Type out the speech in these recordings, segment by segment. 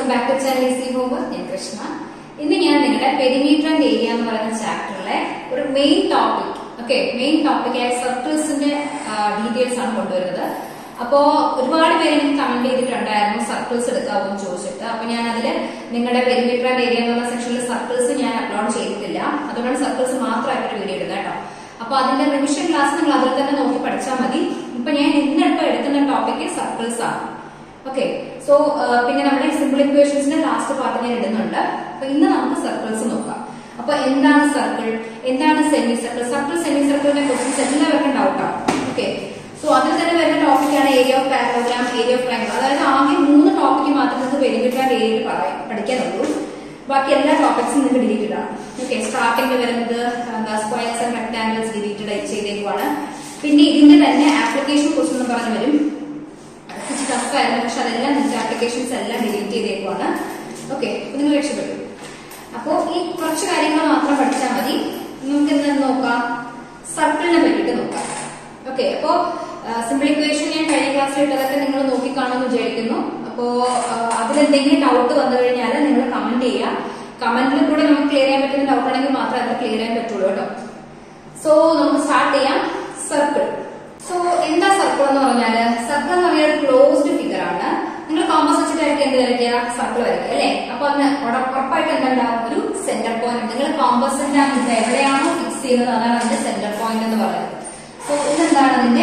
Back to channel easy home ഞാൻ കൃഷ്ണ ഇന്ന് ഞാൻ നിങ്ങളുടെ പെരിമീറ്റർ ആൻഡ് ഏരിയ എന്ന് പറയുന്ന ചാപ്റ്ററിലെ ഒരു main topic okay main topic ആയ സർക്കിൾസിന്റെ ഡീറ്റെയിൽസ് ആണ് കൊണ്ടുവരുന്നത് അപ്പോ ഒരുപാട് പേര് എനിക്ക് കമന്റ് ചെയ്തിട്ടുണ്ടായിരുന്നു സർക്കിൾസ് എടുക്കാവോ എന്ന് ചോദിച്ചിട്ട് അപ്പൊ ഞാൻ അതില് നിങ്ങളുടെ പെരിമീറ്റർ ആൻഡ് ഏരിയ എന്നുള്ള സെക്ഷനിൽ സർക്കിൾസ് ഞാൻ അപ്ലോഡ് ചെയ്തിട്ടില്ല അതുകൊണ്ടാണ് സർക്കിൾസ് മാത്രമായിട്ട് വീഡിയോ ഇടുന്നത് കേട്ടോ അപ്പൊ അതിന്റെ റിവിഷൻ ക്ലാസ് നിങ്ങൾ അതിൽ തന്നെ നോക്കി പഠിച്ചാൽ മതി ഇപ്പൊ ഞാൻ ഇന്നിപ്പോ എടുക്കുന്ന ടോപ്പിക് സർക്കിൾസ് ആണ് ഓക്കെ സോ പിന്നെ നമ്മുടെ സിമ്പിൾ ഇക്വേഷൻസിന്റെ ലാസ്റ്റ് പാർട്ട് ഞാൻ ഇടുന്നുണ്ട് അപ്പൊ ഇന്ന് നമുക്ക് സർക്കിൾസ് നോക്കാം അപ്പൊ എന്താണ് സർക്കിൾ എന്താണ് സെമി സർക്കിൾ സർക്കിൾ സെമി സർക്കിളിന്റെ ക്വസ്റ്റ്യൻസ് എല്ലാവർക്കും ഡൗട്ടാണ് ഓക്കെ സോ അതിൽ തന്നെ വരുന്ന ടോപ്പിക്കാണ് area of parallelogram area of triangle അതായത് ആകെ മൂന്ന് ടോപ്പിക്ക് മാത്രം നിങ്ങൾക്ക് പെരിമീറ്റർ ആൻഡ് ഏരിയയിൽ പറയാം പഠിക്കാനുള്ളൂ ബാക്കി എല്ലാ ടോപ്പിക്സും നിങ്ങൾക്ക് ഡിലീറ്റഡ് ആണ് ഓക്കെ സ്റ്റാർട്ടിംഗിൽ വരുന്നത് സ്ക്വയർസ് ആൻഡ് റെക്ടാംഗിൾസ് ഡിലീറ്റഡ് ചെയ്തേക്കുവാണ് പിന്നെ ഇതിന്റെ തന്നെ ആപ്ലിക്കേഷൻ ക്വസ്റ്റൻ എന്ന് പറഞ്ഞു വരും കുറച്ച് ടഫ് ആയിരുന്നു പക്ഷെ അതെല്ലാം നിങ്ങൾക്ക് ആപ്ലിക്കേഷൻസ് എല്ലാം ഡിലീറ്റ് ചെയ്തേക്കുവാണ് ഓക്കെ അപ്പൊ നിങ്ങൾ രക്ഷപ്പെട്ടു അപ്പോ ഈ കുറച്ച് കാര്യങ്ങൾ മാത്രം പഠിച്ചാൽ മതി നമുക്ക് ഇന്ന് നോക്കാം സർക്കിളിനെ പറ്റിയിട്ട് നോക്കാം ഓക്കെ അപ്പോ സിമ്പിൾ ഇക്വേഷൻ ഞാൻ കഴിഞ്ഞ ക്ലാസ്സിൽ ഇട്ടതൊക്കെ നിങ്ങൾ നോക്കിക്കാണെന്ന് വിചാരിക്കുന്നു അപ്പോ അതിലെന്തെങ്കിലും ഡൗട്ട് വന്നു കഴിഞ്ഞാൽ നിങ്ങൾ കമന്റ് ചെയ്യുക കമന്റിൽ കൂടെ നമുക്ക് ക്ലിയർ ചെയ്യാൻ പറ്റുന്ന ഡൗട്ട് ആണെങ്കിൽ മാത്രമേ അത് ക്ലിയർ ചെയ്യാൻ പറ്റുള്ളൂ കേട്ടോ സോ നമുക്ക് സ്റ്റാർട്ട് ചെയ്യാം സർക്കിൾ സോ എന്താ സർക്കിൾ എന്ന് പറഞ്ഞാല് സർക്കിൾ എന്ന് പറഞ്ഞാൽ ഒരു ക്ലോസ്ഡ് ഫിഗർ ആണ് നിങ്ങൾ കോമ്പസ് വെച്ചിട്ടായിരിക്കും എന്ത് വരയ്ക്കുക സർക്കിൾ വരയ്ക്കുക അല്ലെ അപ്പൊ അതിന് ഉറ- ഉറപ്പായിട്ട് എന്തുണ്ടാവും ഒരു സെന്റർ പോയിന്റ് നിങ്ങൾ കോമ്പസിന്റെ ഇത് എവിടെയാണോ ഫിക്സ് ചെയ്യുന്നത് അതാണ് അതിന്റെ സെന്റർ പോയിന്റ് എന്ന് പറയുന്നത് സോ ഇതെന്താണ് അതിന്റെ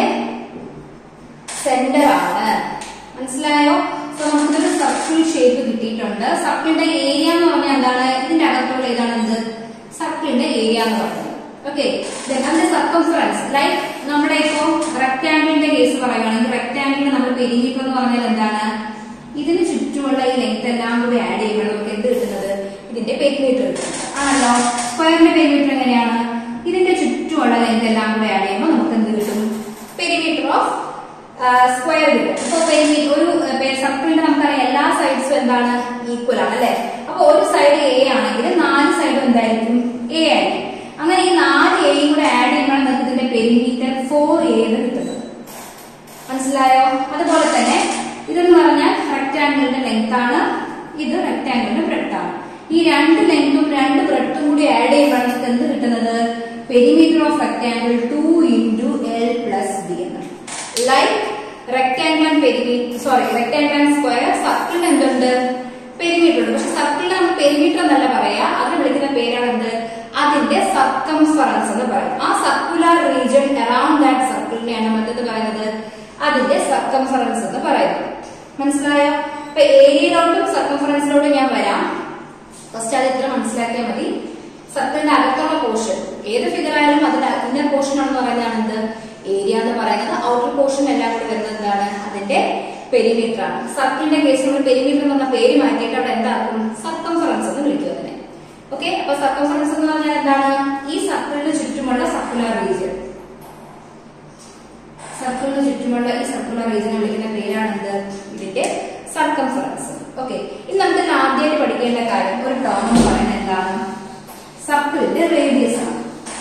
സെന്റർ ആണ് മനസ്സിലായോ സോ നമുക്കൊരു സർക്കിൾ ഷേപ്പ് കിട്ടിയിട്ടുണ്ട് സർക്കിളിന്റെ ഏരിയ എന്ന് പറഞ്ഞാൽ എന്താണ് ഇതിന്റെ അകത്തുള്ള ഏതാണ് എന്ത് സർക്കിളിന്റെ ഏരിയ എന്ന് പറയുന്നത് ഓക്കെ അതിന്റെ സർക്കംഫറൻസ് ലൈക്ക് നമ്മുടെ ഇപ്പോ റെക്ടാംഗിളിന്റെ കേസ് പറയുകയാണെങ്കിൽ റെക്ടാംഗിളിന് നമ്മൾ പെരിമീറ്റർ എന്ന് പറഞ്ഞാൽ എന്താണ് ഇതിന് ചുറ്റുമുള്ള ഈ ലെങ്ത് എല്ലാം കൂടി ആഡ് ചെയ്യുമ്പോൾ നമുക്ക് എന്ത് കിട്ടുന്നത് ഇതിന്റെ പെരിമീറ്റർ കിട്ടും ആണല്ലോ സ്ക്വയറിന്റെ പെരിമീറ്റർ എങ്ങനെയാണ് ഇതിന്റെ ചുറ്റുമുള്ള ലെങ്ത് എല്ലാം കൂടി ആഡ് ചെയ്യുമ്പോൾ നമുക്ക് എന്ത് കിട്ടും പെരിമീറ്റർ ഓഫ് സ്ക്വയർ കിട്ടും ഇപ്പൊ പെരിമീറ്റർ ഒരു സർക്കിളിന്റെ നമുക്കറിയാം എല്ലാ സൈഡ്സും എന്താണ് ഈക്വൽ ആണ് അല്ലെ അപ്പൊ ഒരു സൈഡ് എ ആണെങ്കിൽ നാല് സൈഡും എന്തായിരിക്കും എ ആയിരിക്കും അങ്ങനെ ഈ നാല് എയും കൂടെ ആഡ് ചെയ്യുമ്പോൾ നമുക്ക് ഇതിന്റെ പെരിമീറ്റർ ഫോർ എ എന്ന് കിട്ടുന്നത് മനസ്സിലായോ അതുപോലെ തന്നെ ഇതെന്ന് പറഞ്ഞാൽ റെക്ടാംഗിളിന്റെ ലെങ്ത് ആണ് ഇത് റെക്ടാംഗിളിന്റെ ബ്രെഡ് ആണ് ഈ രണ്ട് ലെങ്തും രണ്ട് ബ്രെഡും കൂടി ആഡ് ചെയ്യുമ്പോൾ നമുക്ക് എന്ത് കിട്ടുന്നത് perimeter of rectangle two into L plus B എന്ന് like rectangle and perimeter sorry rectangle and square സർക്കിളിന് എന്തുണ്ട് പെരിമീറ്റർ ഉണ്ട് പക്ഷെ സർക്കിളിന് നമ്മൾ പെരിമീറ്റർ എന്നല്ല പറയാ അതിന് വിളിക്കുന്ന പേരാണ് എന്ത് അതിന്റെ സർക്കംഫറൻസ് എന്ന് പറയും ആ സർക്കുലർ റീജിയൻ അറൌണ്ട് ദാറ്റ് സർക്കിളിനെയാണ് നമ്മൾ എന്ത് പറയുന്നത് അതിന്റെ സർക്കംഫറൻസ് എന്ന് പറയുന്നത് മനസ്സിലായോ ഇപ്പൊ ഏരിയയിലോട്ടും സർക്കംഫറൻസിലോട്ടും ഞാൻ വരാം ഫസ്റ്റ് അത് ഇത്ര മനസ്സിലാക്കിയാൽ മതി സർക്കിളിന്റെ അകത്തുള്ള പോർഷൻ ഏത് ഫിഗർ ആയാലും അതിന്റെ ഇന്നർ പോർഷൻ ആണെന്ന് പറയുന്നതാണ് എന്ത് ഏരിയ എന്ന് പറയുന്നത് ഔട്ടർ പോർഷൻ എല്ലാം കൂടി വരുന്നത് എന്താണ് അതിന്റെ പെരിമീറ്റർ ആണ് സർക്കിളിന്റെ കേസിൽ നമ്മൾ പെരിമീറ്റർ എന്ന് പറഞ്ഞ പേര് മാറ്റിയിട്ട് അവിടെ എന്താക്കും സർക്കംഫറൻസ് എന്ന് വിളിക്കും അതിനെ ഓക്കെ അപ്പൊ സർക്കംഫറൻസ് എന്ന് പറഞ്ഞാൽ എന്താണ് ഈ സർക്കിളിന് ചുറ്റുമുള്ള സർക്കുലർ റീജിയൻ സർക്കിളിന് ചുറ്റുമുള്ള ഈ സർക്കുലർ റീജിയനെ വിളിക്കുന്ന പേരാണ് എന്ത് ഇതിന്റെ സർക്കംഫറൻസ് ഓക്കെ ഇനി നമുക്ക് ഇതിൽ ആദ്യമായിട്ട് പഠിക്കേണ്ട കാര്യം ഒരു ടേം എന്ന് പറയുന്നത് എന്താണ് സർക്കിളിന്റെ റേഡിയസ് ആണ്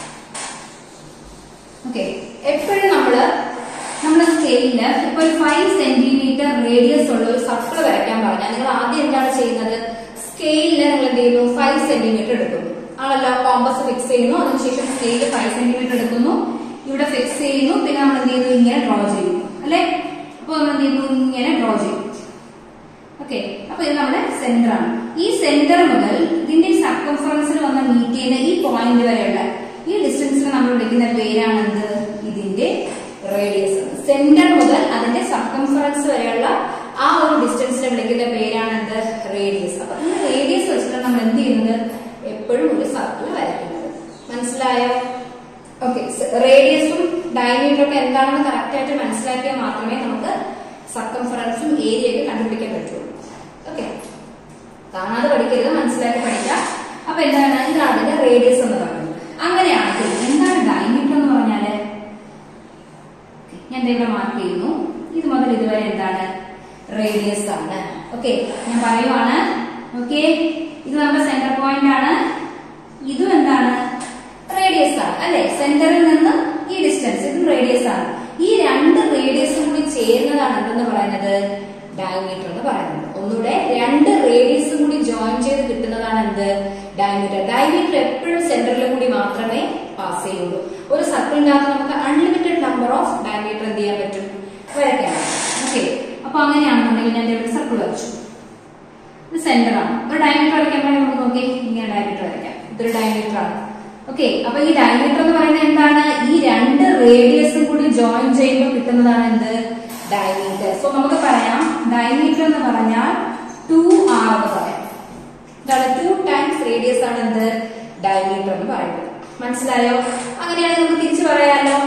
ഓക്കെ എപ്പോഴും നമ്മള് നമ്മുടെ സ്കെയിലില് ഇപ്പൊ ഒരു ഫൈവ് സെന്റിമീറ്റർ റേഡിയസ് ഉള്ള ഒരു സർക്കിൾ വരയ്ക്കാൻ പറഞ്ഞാൽ നിങ്ങൾ ആദ്യം എന്താണ് ചെയ്യുന്നത് സ്കെയിലില് നിങ്ങൾ എന്ത് ചെയ്യുന്നു ഫൈവ് സെന്റിമീറ്റർ എടുക്കുന്നു ആണല്ലോ കോമ്പസ് ഫിക്സ് ചെയ്യുന്നു അതിനുശേഷം സ്കെയില് ഫൈവ് സെന്റിമീറ്റർ എടുക്കുന്നു ഇവിടെ ഫിക്സ് ചെയ്യുന്നു പിന്നെ നമ്മൾ എന്ത് ചെയ്യുന്നു ഇങ്ങനെ ഡ്രോ ചെയ്യുന്നു അല്ലെ അപ്പൊ നമ്മൾ എന്ത് ചെയ്യുന്നു ഇങ്ങനെ ഡ്രോ ചെയ്യും ഓക്കെ അപ്പൊ ഇത് നമ്മുടെ സെന്റർ ആണ് ഈ സെന്റർ മുതൽ ഇതിന്റെ സർക്കംഫറൻസിൽ വന്ന് മീറ്റ് ചെയ്യുന്ന ഈ പോയിന്റ് വരെയുള്ള ഈ ഡിസ്റ്റൻസിനെ നമ്മൾ വിളിക്കുന്ന പേരാണ് എന്ത് ഇതിന്റെ റേഡിയസ് സെന്റർ മുതൽ അതിന്റെ സർക്കംഫറൻസ് വരെയുള്ള ആ ഒരു ഡിസ്റ്റൻസിനെ വിളിക്കുന്ന പേരാണ് എന്ത് റേഡിയസ് അപ്പൊ ഈ റേഡിയസ് വെച്ചിട്ട് നമ്മൾ എന്ത് ചെയ്യുന്നത് എപ്പോഴും ഒരു സർക്കിൾ വരയ്ക്കുന്നത് മനസ്സിലായോ ഓക്കെ റേഡിയസും ഡയമീറ്ററും ഒക്കെ എന്താണെന്ന് കറക്റ്റ് ആയിട്ട് മനസ്സിലാക്കിയാൽ മാത്രമേ നമുക്ക് സർക്കംഫറൻസും ഏരിയയൊക്കെ കണ്ടുപിടിക്കാൻ പറ്റുള്ളൂ ഓക്കെ കാണാതെ പഠിക്കരുത് മനസ്സിലാക്കി പഠിക്കാം അപ്പൊ എന്താണ് ഇതാണ് അതിന്റെ റേഡിയസ് എന്ന് പറയുന്നത് അങ്ങനെയാണെങ്കിൽ എന്താണ് ഡയമീറ്റർ എന്ന് പറഞ്ഞാല് ഞാൻ ദേ ഇവിടെ മാർക്ക് ചെയ്യുന്നു ഇത് മുതൽ ഇതുവരെ എന്താണ് റേഡിയസ് ആണ് ഓക്കെ ഞാൻ പറയുവാണ് ഓക്കെ ഇത് നമ്മുടെ സെന്റർ പോയിന്റ് ആണ് ഇതും എന്താണ് റേഡിയസ് ആണ് അല്ലെ സെന്ററിൽ നിന്ന് ഈ ഡിസ്റ്റൻസ് ഇതും റേഡിയസ് ആണ് ഈ രണ്ട് റേഡിയസും കൂടി ചേരുന്നതാണ് എന്തെന്ന് പറയുന്നത് ഡയമീറ്റർ എന്ന് പറയുന്നത് ഒന്നുകൂടെ രണ്ട് റേഡിയസും കൂടി ജോയിൻ ചെയ്ത് കിട്ടുന്നതാണ് എന്ത് ഡയമീറ്റർ ഡയമീറ്റർ എപ്പോഴും സെന്ററിൽ കൂടി മാത്രമേ പാസ് ചെയ്യുള്ളൂ ഒരു സർക്കിളിനകത്ത് നമുക്ക് അൺലിമിറ്റഡ് നമ്പർ ഓഫ് ഡയമീറ്റർ എന്ത് ചെയ്യാൻ പറ്റും വരയ്ക്കാൻ ഓക്കെ അപ്പൊ അങ്ങനെയാണെന്നുണ്ടെങ്കിൽ ഞാൻ ഇവിടെ സർക്കിൾ വരച്ചു ഇത് സെന്റർ ആണ് ഒരു ഡയമീറ്റർ വരയ്ക്കാൻ വേണ്ടി നമുക്ക് നോക്കി ഇങ്ങനെ ഡയമീറ്റർ വരയ്ക്കാം ഇതൊരു ഡയമീറ്റർ ആണ് ഓക്കെ അപ്പൊ ഈ ഡയമീറ്റർ എന്ന് പറയുന്നത് എന്താണ് ഈ രണ്ട് റേഡിയസും കൂടി ജോയിൻ ചെയ്യുമ്പോൾ കിട്ടുന്നതാണ് എന്ത് ഡയമീറ്റർ സോ നമുക്ക് പറയാം ഡയമീറ്റർ എന്ന് പറഞ്ഞാൽ ടു ആർ എന്ന് പറയാം ഇതാണ് ടു ടൈംസ് റേഡിയസ് ആണ് എന്ത് ഡയമീറ്റർ എന്ന് പറയുന്നത് മനസ്സിലായോ അങ്ങനെയാണെങ്കിൽ നമുക്ക് തിരിച്ചു പറയാലോ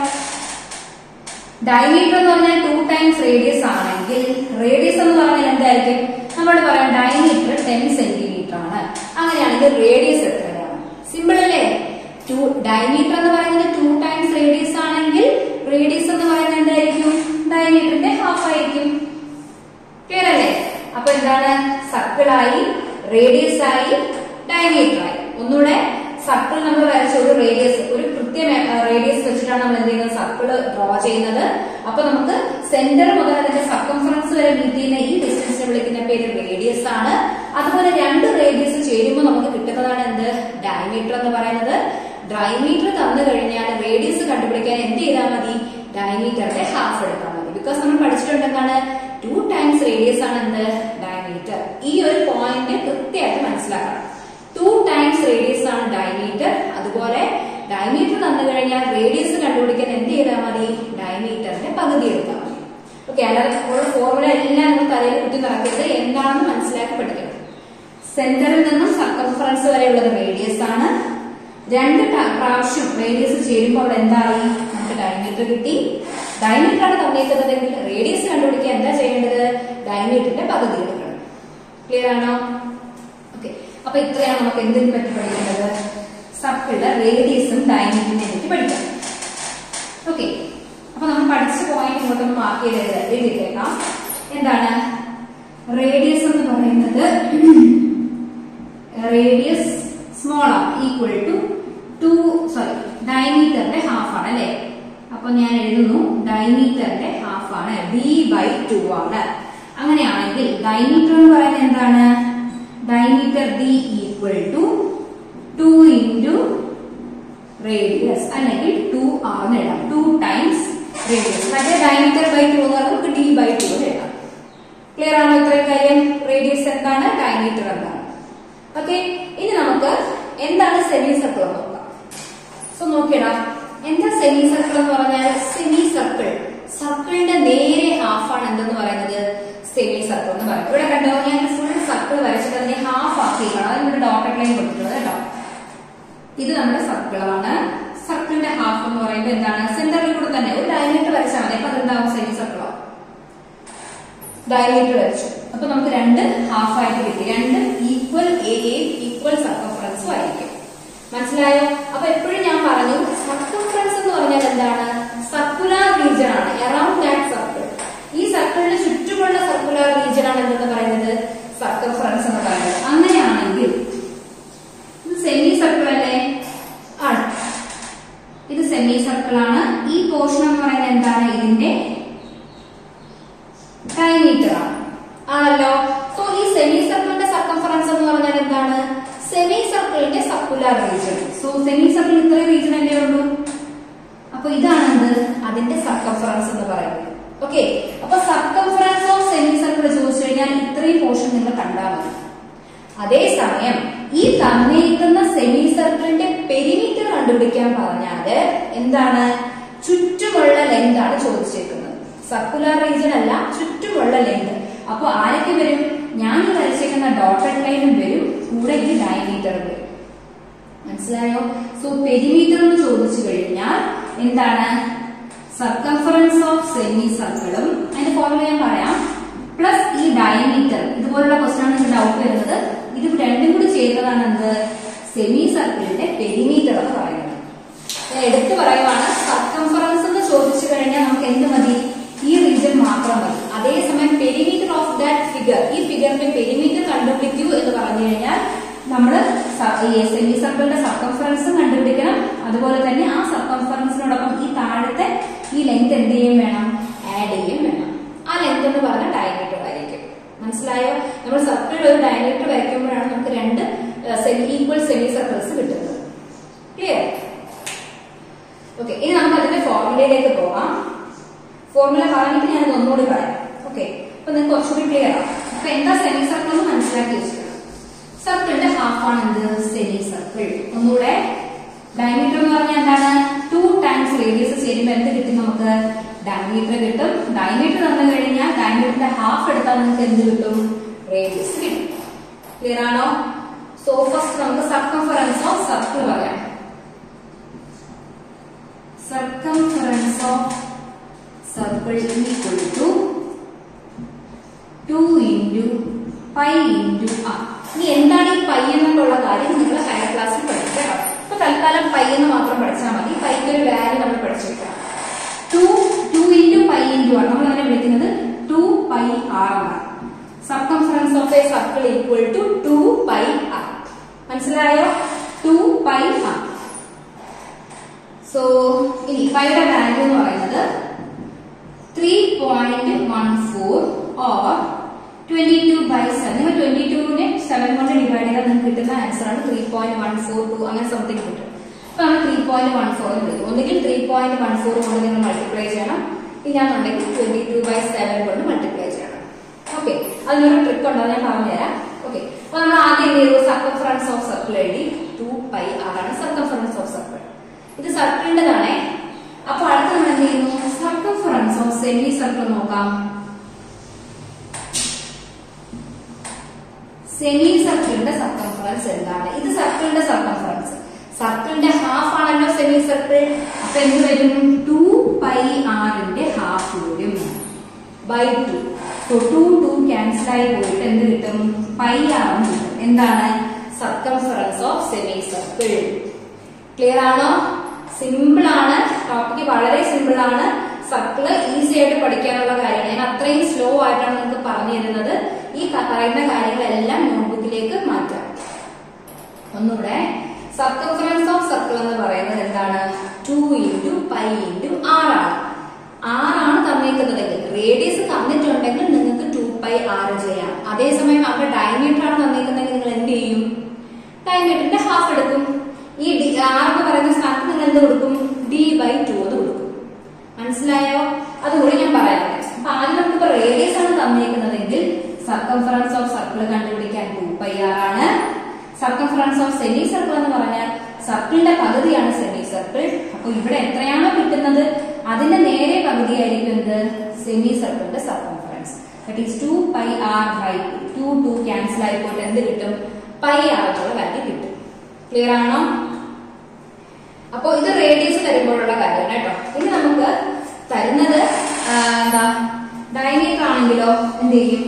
ഡയമീറ്റർ എന്ന് പറഞ്ഞാൽ ടു ടൈംസ് റേഡിയസ് ആണെങ്കിൽ റേഡിയസ് എന്ന് പറഞ്ഞാൽ എന്തായിരിക്കും നമ്മൾ പറയാം ഡയമീറ്റർ ടെൻ സെന്റിമീറ്റർ ആണ് അങ്ങനെയാണെങ്കിൽ റേഡിയസ് എത്രയാണ് സിമ്പിൾ അല്ലേ ടു ഡയമീറ്റർ എന്ന് പറയുന്നത് ടു ടൈംസ് റേഡിയസ് ആണെങ്കിൽ റേഡിയസ് എന്ന് പറയുന്നത് എന്തായിരിക്കും ഡയമീറ്ററിന്റെ ഹാഫ് ആയിരിക്കും ക്ലിയർ അല്ലേ അപ്പൊ എന്താണ് സർക്കിളായി റേഡിയസ് ആയി ഡയമീറ്റർ ആയി ഒന്നുകൂടെ സർക്കിൾ നമ്മൾ വരച്ച ഒരു റേഡിയസ് ഒരു കൃത്യ റേഡിയസ് വെച്ചിട്ടാണ് നമ്മൾ എന്ത് ചെയ്യുന്നത് സർക്കിൾ ഡ്രോ ചെയ്യുന്നത് അപ്പൊ നമുക്ക് സെന്റർ മുതൽ അതിന്റെ സർക്കംഫറൻസ് വരെ മീറ്റ് ചെയ്യുന്ന ഈ ഡിസ്റ്റൻസിനെ വിളിക്കുന്ന പേര് റേഡിയസ് ആണ് അതുപോലെ രണ്ട് റേഡിയസ് ചേരുമ്പോൾ നമുക്ക് കിട്ടുന്നതാണ് എന്ത് ഡയമീറ്റർ എന്ന് പറയുന്നത് ഡയമീറ്റർ തന്നു കഴിഞ്ഞാൽ റേഡിയസ് കണ്ടുപിടിക്കാൻ എന്ത് ചെയ്താൽ മതി ഡയമീറ്ററിന്റെ ഹാഫ് എടുത്താൽ മതി ബിക്കോസ് നമ്മൾ പഠിച്ചിട്ടുണ്ട് എന്താണ് ടു ടൈംസ് റേഡിയസ് ആണ് എന്ത് ഡയമീറ്റർ ഈ ഒരു പോയിന്റ് കൃത്യമായിട്ട് മനസ്സിലാക്കണം ടു ടൈംസ് റേഡിയസ് ആണ് ഡയമീറ്റർ അതുപോലെ ഡയമീറ്റർ തന്നു കഴിഞ്ഞാൽ റേഡിയസ് കണ്ടുപിടിക്കാൻ എന്ത് ചെയ്താൽ മതി ഡയമീറ്ററിന്റെ പകുതി എടുത്താൽ മതി ഓക്കെ അല്ലാതെ ഫോർമുല എല്ലാം നമ്മൾ തലയിൽ കുത്തി നടക്കരുത് എന്താണെന്ന് മനസ്സിലാക്കി പഠിക്കണം സെന്ററിൽ നിന്നും സർക്കംഫറൻസ് വരെയുള്ളത് റേഡിയസ് ആണ് രണ്ട് ട- പ്രാവശ്യം റേഡിയസ് ചേരുമ്പോൾ അവിടെ എന്തായി നമുക്ക് ഡയമീറ്റർ കിട്ടി ഡയമീറ്റർ ആണ് തന്നിരിക്കുന്നതെങ്കിൽ റേഡിയസ് കണ്ടുപിടിക്കാൻ എന്താ ചെയ്യേണ്ടത് ഡയമീറ്ററിന്റെ പകുതി എടുക്കണം ക്ലിയർ ആണോ ഓക്കെ അപ്പൊ ഇത്രയാണ് നമുക്ക് എന്തിനെ പറ്റി പഠിക്കേണ്ടത് സർക്കിളിന്റെ റേഡിയസും ഡയമീറ്ററിനെ പറ്റി പഠിക്കാം ഓക്കെ അപ്പൊ നമ്മൾ പഠിച്ച പോയിന്റ് ഇങ്ങോട്ടൊന്ന് മാർക്ക് ചെയ്ത് എഴുത- എഴുതിയിട്ടേക്കാം എന്താണ് റേഡിയസ് എന്ന് പറയുന്നത് radius small R equal to two sorry ഡയമീറ്ററിന്റെ ഹാഫ് ആണ് അല്ലെ അപ്പൊ ഞാൻ എഴുതുന്നു ഡയമീറ്ററിന്റെ ഹാഫ് ആണ് ബി ബൈ ടു ആണ് അങ്ങനെയാണെങ്കിൽ ഡയമീറ്റർ എന്ന് പറയുന്നത് എന്താണ് diameter D equal to two into radius അല്ലെങ്കിൽ ടു ആർ എന്ന് എഴുതാം ടു ടൈംസ് റേഡിയസ് മറ്റേ ഡയമീറ്റർ ബൈ ടു എന്ന് പറഞ്ഞാൽ നമുക്ക് ഡി ബൈ ടു എന്ന് എഴുതാം ക്ലിയർ ആണോ ഇത്രയും കാര്യം റേഡിയസ് എന്താണ് ഡയമീറ്റർ എന്താണ് ഓക്കെ ഇനി നമുക്ക് എന്താണ് സെമി സർക്കിൾ എന്ന് നോക്കാം സോ നോക്കിയടാ എന്താ സെമി സർക്കിൾ എന്ന് പറഞ്ഞാൽ സെമി സർക്കിൾ സർക്കിളിന്റെ നേരെ ഹാഫ് ആണ് എന്തെന്ന് പറയുന്നത് സെമി സർക്കിൾ എന്ന് പറയുന്നത് ഇവിടെ കണ്ടോ ഞാൻ ഫുൾ സർക്കിൾ വരച്ചിട്ട് അതിനെ ഹാഫ് ആക്കിയിരിക്കണം അതിന് ഇവിടെ ഡോട്ടഡ് ലൈൻ കൊടുത്തിട്ടുള്ളത് കേട്ടോ ഇത് നമ്മുടെ സർക്കിളാണ് സർക്കിളിന്റെ ഹാഫ് എന്ന് പറയുമ്പോൾ എന്താണ് സെന്ററിൽ കൂടെ തന്നെ ഒരു ഡയമീറ്റർ വരച്ചാൽ മതി അപ്പൊ അതെന്താവും സെമി സർക്കിളോ ഡയമീറ്റർ വരച്ചു അപ്പൊ നമുക്ക് രണ്ട് ഹാഫ് ആയിട്ട് കിട്ടി രണ്ട് ഈക്വൽ ഏരിയയും ഈക്വൽ സർക്കംഫറൻസും ആയിരിക്കും മനസ്സിലായോ അപ്പൊ എപ്പോഴും ഞാൻ പറഞ്ഞു സർക്കംഫറൻസ് എന്ന് പറഞ്ഞാൽ എന്താണ് സർക്കുലർ റീജിയൻ ആണ് അറൌണ്ട് ദാറ്റ് സർക്കിൾ ഈ സർക്കിളിന് ചുറ്റുമുള്ള സർക്കുലർ റീജിയൻ ആണ് എന്തെന്ന് പറയുന്നത് സർക്കംഫറൻസ് എന്ന് പറയുന്നത് അങ്ങനെയാണെങ്കിൽ ഇത് സെമി സർക്കിൾ അല്ലേ ആണ് ഇത് സെമി സർക്കിൾ ആണ് ഈ പോർഷൻ എന്ന് പറയുന്നത് എന്താണ് ഇതിന്റെ ഡയമീറ്റർ ആണ് ആണല്ലോ സോ ഈ സെമി സർക്കിളിന്റെ സർക്കംഫറൻസ് എന്ന് പറഞ്ഞാൽ എന്താണ് സെമി സർക്കിളിന്റെ circular region so semi circle ഇത്രയും റീജിയൻ അല്ലേ ഉള്ളൂ അപ്പൊ ഇതാണ് എന്ത് അതിന്റെ സർക്കംഫറൻസ് എന്ന് പറയുന്നത് ഓക്കെ അപ്പൊ സർക്കംഫറൻസ് ഓഫ് സെമി സർക്കിൾ ചോദിച്ചു കഴിഞ്ഞാൽ ഇത്രയും പോർഷൻ നിങ്ങൾ കണ്ടാൽ മതി അതേസമയം ഈ തന്നിരിക്കുന്ന സെമി സർക്കിളിന്റെ പെരിമീറ്റർ കണ്ടുപിടിക്കാൻ പറഞ്ഞാല് എന്താണ് ചുറ്റുമുള്ള ലെങ്ത് ആണ് ചോദിച്ചേക്കുന്നത് സർക്കുലർ റീജിയൻ അല്ല ചുറ്റുമുള്ള ലെങ്ത് അപ്പൊ ആരൊക്കെ വരും ഞാൻ ഈ വരച്ചേക്കുന്ന ഡോട്ടഡ് ലൈനും വരും കൂടെ ഈ ഡയമീറ്ററും വരും മനസ്സിലായോ സോ പെരിമീറ്റർ എന്ന് ചോദിച്ചു കഴിഞ്ഞാൽ എന്താണ് സർക്കംഫറൻസ് ഓഫ് സെമി സർക്കിളും അതിന്റെ ഫോർമുല ഞാൻ പറയാം പ്ലസ് ഈ ഡയമീറ്റർ ഇതുപോലുള്ള ക്വസ്റ്റൻ ആണ് നിങ്ങൾക്ക് ഡൗട്ട് വരുന്നത് ഇത് രണ്ടും കൂടി ചേരുന്നതാണ് എന്ത് സെമി സർക്കിളിന്റെ പെരിമീറ്റർ എന്ന് പറയുന്നത് ഞാൻ എടുത്തു പറയുവാണ് സർക്കംഫറൻസ് എന്ന് ചോദിച്ചു കഴിഞ്ഞാൽ നമുക്ക് എന്ത് മതി ഈ റീജിയൻ മാത്രം മതി അതേസമയം പെരിമീറ്റർ ഓഫ് ദാറ്റ് ഫിഗർ ഈ ഫിഗറിന്റെ പെരിമീറ്റർ കണ്ടുപിടിക്കൂ എന്ന് പറഞ്ഞു കഴിഞ്ഞാൽ നമ്മൾ സെമി സർക്കിളിന്റെ സർക്കംഫറൻസും കണ്ടുപിടിക്കണം അതുപോലെ തന്നെ ആ സർക്കംഫറൻസിനോടൊപ്പം ഈ താഴത്തെ ഈ ലെങ്ത് എന്ത് ചെയ്യും വേണം ആഡ് ചെയ്യും വേണം ആ ലെങ്ത് എന്ന് പറഞ്ഞാൽ ഡയമീറ്റർ ആയിരിക്കും മനസ്സിലായോ ഓക്കെ ഇനി നമുക്ക് അതിന്റെ ഫോർമുലയിലേക്ക് പോകാം ഫോർമുല പറഞ്ഞിട്ട് ഞാൻ ഒന്നുകൂടി പറയാം ഓക്കെ അപ്പൊ നിങ്ങൾക്ക് കുറച്ചുകൂടി ക്ലിയർ ആവും അപ്പൊ എന്താ സെമി സർക്കിൾ എന്ന് മനസ്സിലാക്കി വെച്ചിട്ടുണ്ട് സർക്കിളിന്റെ ഹാഫ് ആണ് എന്ത് സെമി സർക്കിൾ ഒന്നുകൂടെ ഡയമീറ്റർ എന്ന് പറഞ്ഞാൽ എന്താണ് ടു ടൈംസ് റേഡിയസ് ചേരുമ്പോൾ എന്ത് കിട്ടും നമുക്ക് ഡയമീറ്റർ കിട്ടും ഡയമീറ്റർ തന്നു കഴിഞ്ഞാൽ ഡയമീറ്ററിന്റെ ഹാഫ് എടുത്താൽ നിങ്ങൾക്ക് എന്ത് കിട്ടും റേഡിയസ് കിട്ടും ക്ലിയർ ആണോ സോ ഫസ്റ്റ് നമുക്ക് സർക്കംഫറൻസ് ഓഫ് സർക്കിൾ പറയാം circumference of circle equal to 2 into pi into r. ഇനി എന്താണ് ഈ പൈ എന്നുള്ള കാര്യം നിങ്ങൾ ഹയർ ക്ലാസ്സിൽ പഠിക്കും കേട്ടോ ഇപ്പൊ തൽക്കാലം പൈ എന്ന് മാത്രം പഠിച്ചാൽ മതി പൈക്ക് ഒരു വാല്യൂ നമ്മൾ പഠിച്ചേക്കാം two two into pi into ആണ് നമ്മൾ അതിനെ വിളിക്കുന്നത് ടു പൈ ആർ എന്നാണ് circumference of a circle equal to two pi R മനസ്സിലായോ ടു പൈ ആർ സോ ഇനി പൈയുടെ വാല്യൂ എന്ന് പറയുന്നത് three point one four or twenty two by seven നിങ്ങൾ ട്വന്റി ടുവിനെ സെവൻ കൊണ്ട് ഡിവൈഡ് ചെയ്താൽ നിങ്ങൾക്ക് കിട്ടുന്ന ആൻസർ ആണ് three point one four two അങ്ങനെ സംതിങ് കിട്ടും അപ്പൊ നമ്മൾ ത്രീ പോയിന്റ് വൺ ഫോർ എന്ന് വിളിക്കും ഒന്നുകിൽ ത്രീ പോയിന്റ് വൺ ഫോർ കൊണ്ട് നിങ്ങൾ മൾട്ടിപ്ലൈ ചെയ്യണം ഇല്ലാന്നുണ്ടെങ്കിൽ ട്വന്റി ടു ബൈ സെവൻ കൊണ്ട് മൾട്ടിപ്ലൈ ചെയ്യണം ഓക്കെ അതിനൊരു ട്രിക്ക് ഉണ്ടോ ഞാൻ പറഞ്ഞുതരാം ഓക്കെ അപ്പൊ നമ്മൾ ആദ്യം എന്ത് ചെയ്തു സർക്കംഫറൻസ് ഓഫ് സർക്കിൾ എഴുതി ടു പൈ ആറാണ് സർക്കംഫറൻസ് ഓഫ് സർക്കിൾ ഇത് സർക്കിളിൻ്റെതാണേ അപ്പൊ അടുത്ത് നമ്മൾ എന്ത് ചെയ്യുന്നു സർക്കംഫറൻസ് ഓഫ് സെമി സർക്കിൾ നോക്കാം സെമി സർക്കിളിന്റെ സർക്കംഫറൻസ് എന്താണ് ഇത് സർക്കിളിന്റെ സർക്കംഫറൻസ് സർക്കിളിന്റെ ഹാഫ് ആണല്ലോ സെമി സർക്കിൾ അപ്പൊ എന്ത് വരും ടു പൈ ആറിന്റെ ഹാഫ് വരും by two so two two cancel ആയി പോയിട്ട് എന്ത് കിട്ടും പൈ ആറെന്ന് കിട്ടും എന്താണ് circumference of semi circle clear ആണോ സിമ്പിൾ ആണ് ടോപ്പിക്ക് വളരെ സിമ്പിൾ ആണ് സർക്കിള് ഈസി ആയിട്ട് പഠിക്കാനുള്ള കാര്യമാണ് ഞാൻ അത്രയും സ്ലോ ആയിട്ടാണ് നിങ്ങൾക്ക് പറഞ്ഞു തരുന്നത് ഈ ക- പറയുന്ന കാര്യങ്ങളെല്ലാം നോട്ട്ബുക്കിലേക്ക് മാറ്റാം ഒന്നുകൂടെ സർക്കംഫറൻസ് ഓഫ് സർക്കിൾ എന്ന് പറയുന്നത് എന്താണ് ടു ഇൻറ്റു പൈ ഇൻറ്റു ആറാണ് ആറാണ് തന്നേക്കുന്നതെങ്കിൽ റേഡിയസ് തന്നിട്ടുണ്ടെങ്കിൽ നിങ്ങൾക്ക് ടു പൈ ആറ് ചെയ്യാം അതേസമയം അവിടെ ഡയമീറ്റർ ആണ് തന്നേക്കുന്നതെങ്കിൽ നിങ്ങൾ എന്ത് ചെയ്യും ഡയമീറ്ററിന്റെ ഹാഫ് എടുക്കും ഈ ഡി ആർ എന്ന് പറയുന്ന സ്ഥാനത്ത് നിങ്ങൾ എന്ത് കൊടുക്കും ഡി ബൈ ടു എന്ന് കൊടുക്കും മനസ്സിലായോ അതുകൂടി ഞാൻ പറയാം അപ്പൊ ആദ്യം നമുക്ക് റേഡിയസ് ആണ് തന്നേക്കുന്നതെങ്കിൽ സർക്കംഫറൻസ് ഓഫ് സർക്കിൾ കണ്ടുപിടിക്കാൻ ടു പൈ ആർ ആണ് സർക്കംഫറൻസ് ഓഫ് സെമി സർക്കിൾ എന്ന് പറഞ്ഞാൽ സർക്കിളിന്റെ പകുതിയാണ് സെമി സർക്കിൾ അപ്പൊ ഇവിടെ എത്രയാണോ കിട്ടുന്നത് അതിന്റെ നേരെ പകുതിയായിരിക്കും എന്ത് സെമി സർക്കിളിന്റെ circumference that is two pi R by two two cancel ആയിപ്പോയിട്ട് എന്ത് കിട്ടും പൈ ആർ എന്നുള്ള വാല്യൂ കിട്ടും ക്ലിയർ ആണോ അപ്പോ ഇത് റേഡിയസ് തരുമ്പോഴുള്ള കാര്യമാണ് കേട്ടോ ഇനി നമുക്ക് തരുന്നത് ആ, എന്താ ഡയമീറ്റർ ആണെങ്കിലോ എന്ത് ചെയ്യും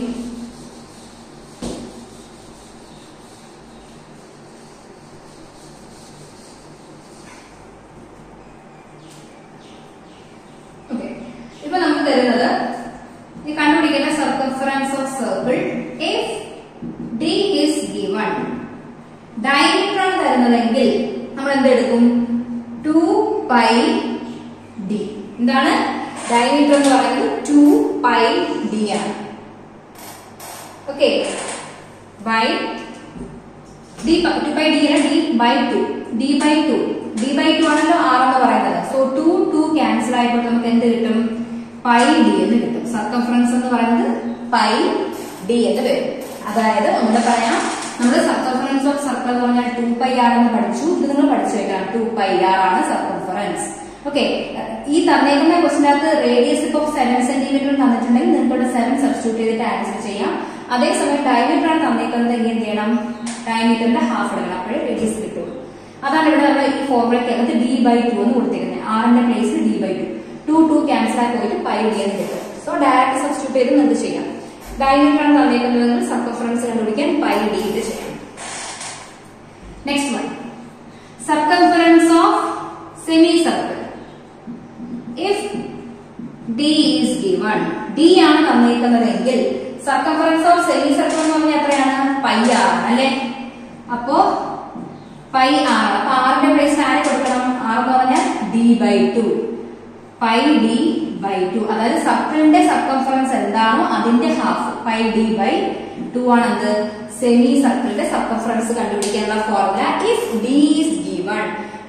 ഓക്കെ ഇപ്പൊ നമുക്ക് തരുന്നത് ഈ കണ്ടുപിടിക്കേണ്ട circumference of circle if D is given diameter ആണ് തരുന്നതെങ്കിൽ നമ്മൾ എന്തെടുക്കും ടു പൈ ഡി എന്താണ് ഡയമീറ്റർ എന്ന് പറയുന്നത് ടു പൈ ഡി ആണ് okay by D two by D അല്ല D by two D by two D by two ആണല്ലോ ആർ എന്ന് പറയുന്നത് സോ ടു ടു ക്യാൻസൽ ആയപ്പോൾ നമുക്ക് എന്ത് കിട്ടും പൈ ഡി എന്ന് കിട്ടും സർക്കംഫറൻസ് എന്ന് പറയുന്നത് പൈ ഡി എന്ന് വരും അതായത് ഒന്നുകൂടെ പറയാം നമ്മൾ സർക്കംഫറൻസ് ഓഫ് സർക്കിൾ എന്ന് പറഞ്ഞാൽ ടു പൈ ആർ എന്ന് പഠിച്ചു ഇത് നിങ്ങൾ പഠിച്ചു വെക്കണം ടു പൈ ആർ ആണ് സർക്കംഫറൻസ് ഓക്കെ ഈ തന്നേക്കുന്ന ക്വസ്റ്റിനകത്ത് റേഡിയസ് ഇപ്പൊ സെവൻ സെന്റിമീറ്റർ തന്നിട്ടുണ്ടെങ്കിൽ നിങ്ങൾക്ക് സെവൻ സബ്സ്റ്റിറ്റ്യൂട്ട് ചെയ്തിട്ട് ആൻസർ ചെയ്യാം അതേസമയം ഡയമീറ്റർ ആണ് തന്നേക്കുന്നത് എങ്കിൽ എന്ത് ചെയ്യണം ഡയമീറ്ററിന്റെ ഹാഫ് എടുക്കണം അപ്പോഴേ റേഡിയസ് കിട്ടുള്ളൂ അതാണ് ഇവിടെ നമ്മൾ ഈ ഫോർമുലയ്ക്കകത്ത് ഡി ബൈ ടു എന്ന് കൊടുത്തിരിക്കുന്നത് ആറിന്റെ പ്ലേസിൽ D by two two two cancel ആയി പോയിട്ട് പൈ ഡി എന്ന് കിട്ടും സോ ഡയറക്റ്റ് സബ്സ്റ്റിറ്റ്യൂട്ട് ചെയ്ത് നിങ്ങൾക്ക് ചെയ്യാം ഡയമീറ്റർ ആണ് തന്നേക്കുന്നതെങ്കിൽ സർക്കംഫറൻസ് കണ്ടുപിടിക്കാൻ പൈ ഡി ഇത് ചെയ്യാം next one circumference of semi circle if D is given D ആണ് തന്നിരിക്കുന്നതെങ്കിൽ സർക്കംഫറൻസ് ഓഫ് സെമി സർക്കിൾ എന്ന് പറഞ്ഞാൽ എത്രയാണ് പൈ ആർ അല്ലെ അപ്പോ പൈ ആർ അപ്പൊ ആറിന്റെ പ്ലേസ് ആരെ കൊടുക്കണം ആർ എന്ന് പറഞ്ഞാൽ D by two pi D by two അതായത് സർക്കിളിന്റെ സർക്കംഫറൻസ് എന്താണോ അതിന്റെ half pi D by two ആണ് എന്ത് സെമി സർക്കിളിന്റെ സർക്കംഫറൻസ് കണ്ടുപിടിക്കാനുള്ള formula if D is given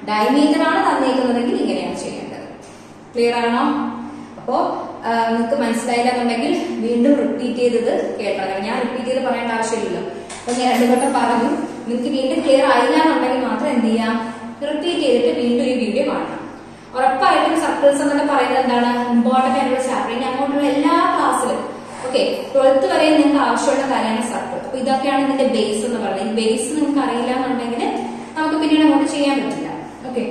diameter ആണ് തന്നേക്കുന്നതെങ്കിൽ ഇങ്ങനെയാണ് ചെയ്യേണ്ടത് ക്ലിയർ ആണോ അപ്പോ നിങ്ങൾക്ക് മനസ്സിലായില്ല എന്നുണ്ടെങ്കിൽ വീണ്ടും റിപ്പീറ്റ് ചെയ്തത് കേട്ടോ ഞാൻ റിപ്പീറ്റ് ചെയ്ത് പറയേണ്ട ആവശ്യമില്ലല്ലോ അപ്പൊ ഞാൻ രണ്ടു വട്ടം പറഞ്ഞു നിങ്ങൾക്ക് വീണ്ടും ക്ലിയർ ആയില്ല എന്നുണ്ടെങ്കിൽ മാത്രം എന്ത് ചെയ്യാം റിപ്പീറ്റ് ചെയ്തിട്ട് വീണ്ടും ഈ വീഡിയോ കാണണം ഉറപ്പായിട്ടും സർക്കിൾസ് എന്നൊക്കെ പറയുന്നത് എന്താണ് ഇമ്പോർട്ടന്റ് ആയിട്ടുള്ള ചാപ്റ്റർ ഇനി അങ്ങോട്ടുള്ള എല്ലാ ക്ലാസ്സിലും ഓക്കെ ട്വൽത്ത് വരെ നിങ്ങൾക്ക് ആവശ്യമുള്ള കാര്യമാണ് സർക്കിൾ അപ്പൊ ഇതൊക്കെയാണ് ഇതിന്റെ ബേസ് എന്ന് പറയുന്നത് ഈ ബേസ് നിങ്ങൾക്ക് അറിയില്ല എന്നുണ്ടെങ്കിൽ നമുക്ക് പിന്നീട് അങ്ങോട്ട് ചെയ്യാൻ പറ്റില്ല ഓക്കെ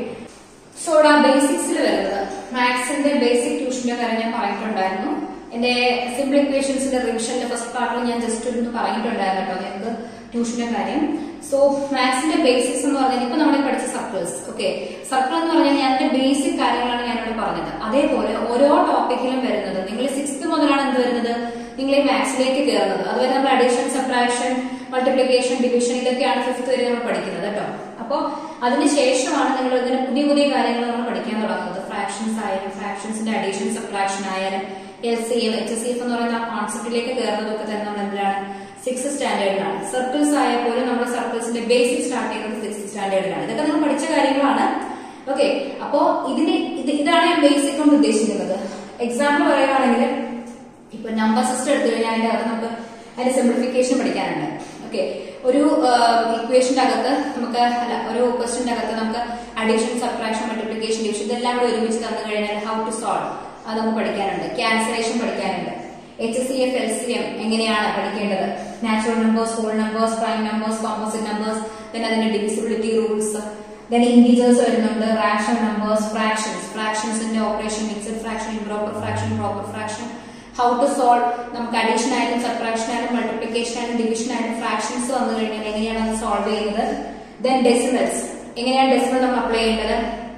സോ ആ ബേസിക്സിൽ വരുന്നത് മാത്സിന്റെ ബേസിക് ട്യൂഷന്റെ കാര്യം ഞാൻ പറഞ്ഞിട്ടുണ്ടായിരുന്നു എന്റെ സിമ്പിൾ ഇക്വേഷൻസിന്റെ റിവിഷന്റെ ഫസ്റ്റ് പാർട്ടിൽ ഞാൻ ജസ്റ്റ് ഒന്ന് പറഞ്ഞിട്ടുണ്ടായിരുന്നു കേട്ടോ നിങ്ങൾക്ക് ട്യൂഷന്റെ കാര്യം സോ മാത്സിന്റെ ബേസിക്സ് എന്ന് പറഞ്ഞാൽ ഇപ്പൊ നമ്മൾ പഠിച്ച സർക്കിൾസ് ഓക്കെ സർക്കിൾ എന്ന് പറഞ്ഞാൽ ഞാൻ അതിന്റെ ബേസിക് കാര്യങ്ങളാണ് ഞാനിവിടെ പറഞ്ഞത് അതേപോലെ ഓരോ ടോപ്പിക്കിലും വരുന്നത് നിങ്ങൾ സിക്സ്ത് മുതലാണ് എന്ത് വരുന്നത് നിങ്ങൾ ഈ മാത്സിലേക്ക് കയറുന്നത് അതുവരെ നമ്മൾ അഡീഷൻ സബ്ട്രാക്ഷൻ മൾട്ടിപ്ലിക്കേഷൻ ഡിവിഷൻ ഇതൊക്കെയാണ് ഫിഫ്ത് വരെ നമ്മൾ പഠിക്കുന്നത് കേട്ടോ അപ്പോൾ അതിന് ശേഷമാണ് നിങ്ങൾ ഇതിന് പുതിയ പുതിയ കാര്യങ്ങൾ നമ്മൾ പഠിക്കാൻ തുടങ്ങുന്നത് ഫ്രാക്ഷൻസ് ആയാലും ഫ്രാക്ഷൻസിന്റെ അഡീഷൻ സബ്ട്രാക്ഷൻ ആയാലും L C M H C F എന്ന് പറയുന്ന ആ കോൺസെപ്റ്റിലേക്ക് കയറുന്നതൊക്കെ തന്നെ നമ്മൾ എന്തിനാണ് സിക്സ് സ്റ്റാൻഡേർഡിലാണ് സർക്കിൾസ് ആയ പോലും നമ്മൾ സർക്കിൾസിന്റെ ബേസിക് സ്റ്റാർട്ട് ചെയ്യുന്നത് സിക്സ് സ്റ്റാൻഡേർഡിലാണ് ഇതൊക്കെ നമ്മൾ പഠിച്ച കാര്യങ്ങളാണ് ഓക്കെ അപ്പോ ഇതിന് ഇത് ഇതാണ് ഞാൻ ബേസിക് കൊണ്ട് ഉദ്ദേശിക്കുന്നത് എക്സാമ്പിൾ പറയുകയാണെങ്കിൽ ഇപ്പൊ നമ്പർ സിസ്റ്റം എടുത്തു കഴിഞ്ഞാൽ അതിന്റെ അകത്ത് നമുക്ക് അതിന്റെ സിംപ്ലിഫിക്കേഷൻ പഠിക്കാനുണ്ട് ഓക്കെ ഒരു ഇക്വേഷന്റെ അകത്ത് നമുക്ക് അല്ല ഒരു ക്വസ്റ്റിന്റെ അകത്ത് നമുക്ക് അഡീഷൻ സബ്ട്രാക്ഷൻ മൾട്ടിപ്ലിക്കേഷൻ ഡിവിഷൻ ഇതെല്ലാം കൂടെ ഒരുമിച്ച് തന്നു കഴിഞ്ഞാൽ ഹൗ ടു സോൾവ് അത് നമുക്ക് പഠിക്കാനുണ്ട് ക്യാൻസലേഷൻ പഠിക്കാനുണ്ട് H C F L C M എങ്ങനെയാണ് പഠിക്കേണ്ടത് natural numbers whole numbers prime numbers composite numbers then അതിന്റെ ഡിവിസിബിലിറ്റി റൂൾസ് ദെൻ ഇൻറ്റീജേഴ്സ് വരുന്നുണ്ട് റാഷണൽ നമ്പേഴ്സ് ഫ്രാക്ഷൻസ് ഫ്രാക്ഷൻസിന്റെ operation mixed fraction improper fraction proper fraction how to solve നമുക്ക് addition ആയാലും subtraction ആയാലും multiplication ആയാലും division ആയാലും ഫ്രാക്ഷൻസ് വന്നു കഴിഞ്ഞാൽ എങ്ങനെയാണ് അത് സോൾവ് ചെയ്യുന്നത് ദെൻ ഡെസിമൽസ് എങ്ങനെയാണ് ഡെസിമൽ നമ്മൾ അപ്ലൈ ചെയ്യേണ്ടത്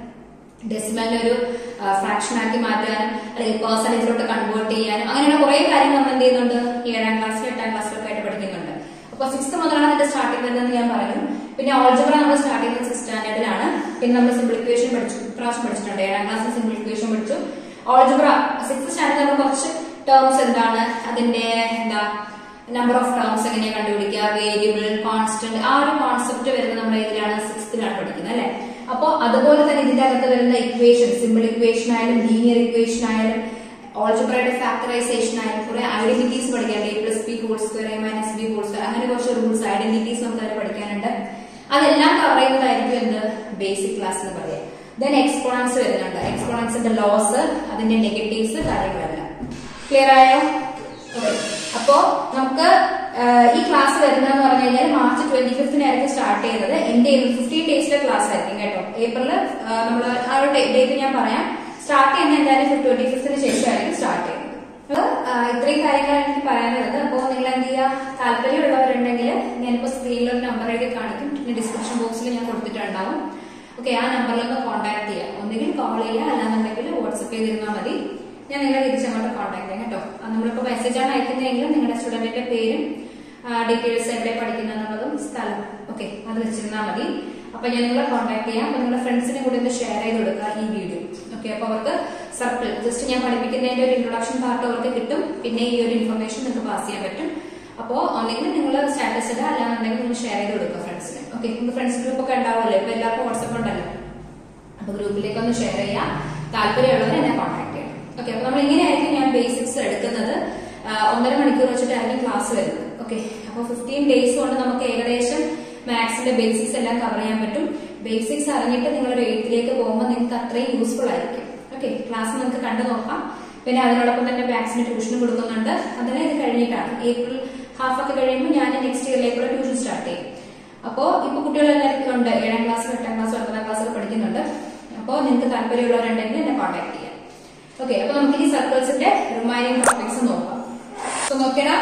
ഡെസിമലിനെ ഒരു ഫ്രാക്ഷൻ ആക്കി മാറ്റാനും അല്ലെങ്കിൽ പെർസെന്റേജിലോട്ട് കൺവേർട്ട് ചെയ്യാനും അങ്ങനെയുള്ള കുറെ കാര്യങ്ങൾ നമ്മൾ എന്ത് ചെയ്യുന്നുണ്ട് ഈ ഏഴാം ക്ലാസ്സിലും എട്ടാം ക്ലാസ്സിലൊക്കെ ആയിട്ട് പഠിക്കുന്നുണ്ട് അപ്പൊ സിക്സ്ത് മുതലാണ് ഇതിന്റെ സ്റ്റാർട്ടിംഗ് വരുന്നത് ഞാൻ പറഞ്ഞു പിന്നെ ഓൾജബ്ര നമ്മൾ സ്റ്റാർട്ട് ചെയ്യുന്നത് സിക്സ് സ്റ്റാൻഡേർഡിലാണ് പിന്നെ നമ്മൾ സിമ്പിൾ ഇക്വേഷൻ പഠിച്ചു പ്രാവശ്യം പഠിച്ചിട്ടുണ്ട് ഏഴാം ക്ലാസ്സിൽ സിമ്പിൾ ഇക്വേഷൻ പഠിച്ചു ഓൾജബ്ര സിക്സ് സ്റ്റാൻഡേർഡ് നമ്മൾ കുറച്ച് ടേംസ് എന്താണ് അതിന്റെ എന്താ നമ്പർ ഓഫ് ടേംസ് എങ്ങനെയാ കണ്ടുപിടിക്കുക വേരിയബിൾ കോൺസ്റ്റന്റ് ആ ഒരു കോൺസെപ്റ്റ് വരുന്നത് നമ്മൾ ഏതിലാണ് സിക്സ്ത്തിലാണ് പഠിക്കുന്നത് അല്ലെ അപ്പോ അതുപോലെ തന്നെ ഇതിന്റെ അകത്ത് വരുന്ന ഇക്വേഷൻ സിമ്പിൾ ഇക്വേഷൻ ആയാലും ലീനിയർ ഇക്വേഷൻ ആയാലും ഓൾജിബ്രയുടെ ഫാക്ടറൈസേഷൻ ആയാലും കുറെ ഐഡന്റിറ്റീസ് പഠിക്കാനുണ്ട് A plus B whole square A minus B whole square അങ്ങനെ കുറച്ച് റൂൾസ് ഐഡന്റിറ്റീസ് നമുക്ക് അതിൽ പഠിക്കാനുണ്ട് അതെല്ലാം കവർ ചെയ്യുന്നതായിരിക്കും എന്ത് ബേസിക് ക്ലാസ് എന്ന് പറയാം ദെൻ എക്സ്പോണൻസ് വരുന്നുണ്ട് എക്സ്പോണൻസിന്റെ ലോസ് അതിന്റെ നെഗറ്റീവ്സ് കാര്യങ്ങളെല്ലാം ക്ലിയർ ആയോ Okay. അപ്പോ നമുക്ക് ആഹ്, ഈ ക്ലാസ് വരുന്നതെന്ന് പറഞ്ഞു കഴിഞ്ഞാൽ മാർച്ച് ട്വന്റി ഫിഫ്തിനായിരിക്കും സ്റ്റാർട്ട് ചെയ്യുന്നത് എന്റെ ഫിഫ്റ്റീൻ ഡേയ്സിലെ ക്ലാസ് ആയിരിക്കും കേട്ടോ ഏപ്രില് നമ്മൾ ആ ഒരു ഡേറ്റ് ഞാൻ പറയാം സ്റ്റാർട്ട് ചെയ്യുന്ന എന്തായാലും ട്വന്റി ഫിഫ്തിന് ശേഷമായിരിക്കും സ്റ്റാർട്ട് ചെയ്യുന്നത് അപ്പൊ ആഹ്, ഇത്രയും കാര്യങ്ങളാണ് എനിക്ക് പറയാനുള്ളത് അപ്പോൾ നിങ്ങൾ എന്ത് ചെയ്യുക താല്പര്യമുള്ളവരുണ്ടെങ്കിൽ ഞാനിപ്പോ സ്ക്രീനിൽ ഒരു നമ്പർ എഴുതി കാണിക്കും പിന്നെ ഡിസ്ക്രിപ്ഷൻ ബോക്സിൽ ഞാൻ കൊടുത്തിട്ടുണ്ടാവും ഓക്കെ ആ നമ്പറിലൊന്ന് കോൺടാക്ട് ചെയ്യാം ഒന്നുകിൽ കോൾ ചെയ്യുക അല്ലാന്നുണ്ടെങ്കിൽ വാട്സപ്പ് ചെയ്തിരുന്നാൽ മതി ഞാൻ നിങ്ങളെ തിരിച്ചങ്ങോട്ട് കോൺടാക്ട് ചെയ്യാം കേട്ടോ അത് നമ്മളിപ്പോ മെസ്സേജ് ആണ് അയക്കുന്നതെങ്കിലും നിങ്ങളുടെ സ്റ്റുഡന്റിന്റെ പേരും ഡീറ്റെയിൽസ് എവിടെ പഠിക്കുന്നുള്ളതും സ്ഥലം ഓക്കെ അത് വെച്ചിരുന്നാൽ മതി അപ്പൊ ഞാൻ നിങ്ങളെ കോൺടാക്ട് ചെയ്യാം അപ്പൊ നിങ്ങളുടെ ഫ്രണ്ട്സിനെ കൂടി ഒന്ന് ഷെയർ ചെയ്ത് കൊടുക്കുക ഈ വീഡിയോ ഓക്കെ അപ്പൊ അവർക്ക് സർക്കിൾ ജസ്റ്റ് ഞാൻ പഠിപ്പിക്കുന്നതിന്റെ ഒരു ഇൻട്രൊഡക്ഷൻ പാർട്ട് അവർക്ക് കിട്ടും പിന്നെ ഈ ഒരു ഇൻഫർമേഷൻ നിങ്ങൾക്ക് പാസ് ചെയ്യാൻ പറ്റും അപ്പോ ഒന്നെങ്കിൽ നിങ്ങൾ സ്റ്റാറ്റസ് ഇടുക അല്ലാന്നുണ്ടെങ്കിൽ നിങ്ങൾ ഷെയർ ചെയ്ത് കൊടുക്കുക ഫ്രണ്ട്സിന് ഓക്കെ നിങ്ങൾക്ക് ഫ്രണ്ട്സ് ഗ്രൂപ്പ് ഒക്കെ ഉണ്ടാവുമല്ലോ ഇപ്പൊ എല്ലാവർക്കും വാട്സപ്പ് ഉണ്ടല്ലോ അപ്പൊ ഗ്രൂപ്പിലേക്ക് ഒന്ന് ഷെയർ ചെയ്യാം താല്പര്യമുള്ളവർ എന്നെ കോൺടാക്ട് ചെയ്യണം ഓക്കെ അപ്പൊ നമ്മൾ ഇങ്ങനെയായിരിക്കും ഞാൻ ബേസിക്സ് എടുക്കുന്നത് ആ, ഒന്നര മണിക്കൂർ വെച്ചിട്ടായിരിക്കും ക്ലാസ് വരുന്നത് ഓക്കെ അപ്പൊ ഫിഫ്റ്റീൻ ഡേയ്സ് കൊണ്ട് നമുക്ക് ഏകദേശം മാത്സിന്റെ ബേസിക്സ് എല്ലാം കവർ ചെയ്യാൻ പറ്റും ബേസിക്സ് അറിഞ്ഞിട്ട് നിങ്ങൾ ഒരു എയ്ത്തിലേക്ക് പോകുമ്പോൾ നിങ്ങൾക്ക് അത്രയും യൂസ്ഫുൾ ആയിരിക്കും ഓക്കെ ക്ലാസ് നിങ്ങൾക്ക് കണ്ടു നോക്കാം പിന്നെ അതിനോടൊപ്പം തന്നെ മാത്സിന് ട്യൂഷൻ കൊടുക്കുന്നുണ്ട് അതിന് ഇത് കഴിഞ്ഞിട്ടാണ് ഏപ്രിൽ ഹാഫ് ഒക്കെ കഴിയുമ്പോൾ ഞാൻ നെക്സ്റ്റ് ഇയറിലേക്കുള്ള ട്യൂഷൻ സ്റ്റാർട്ട് ചെയ്യും അപ്പോൾ ഇപ്പൊ കുട്ടികളെല്ലാവരും ഉണ്ട് ഏഴാം ക്ലാസ് എട്ടാം ക്ലാസ് ഒൻപതാം ക്ലാസ് ഒക്കെ പഠിക്കുന്നുണ്ട് അപ്പോൾ നിങ്ങൾക്ക് താല്പര്യമുള്ളവരുണ്ടെങ്കിൽ എന്നെ കോൺടാക്ട് ചെയ്യാം ഓക്കെ അപ്പൊ നമുക്ക് ഈ സർക്കിൾസിന്റെ റിമൈനിങ് ടോപ്പിക്സ് നോക്കാം സോ നോക്കിയാ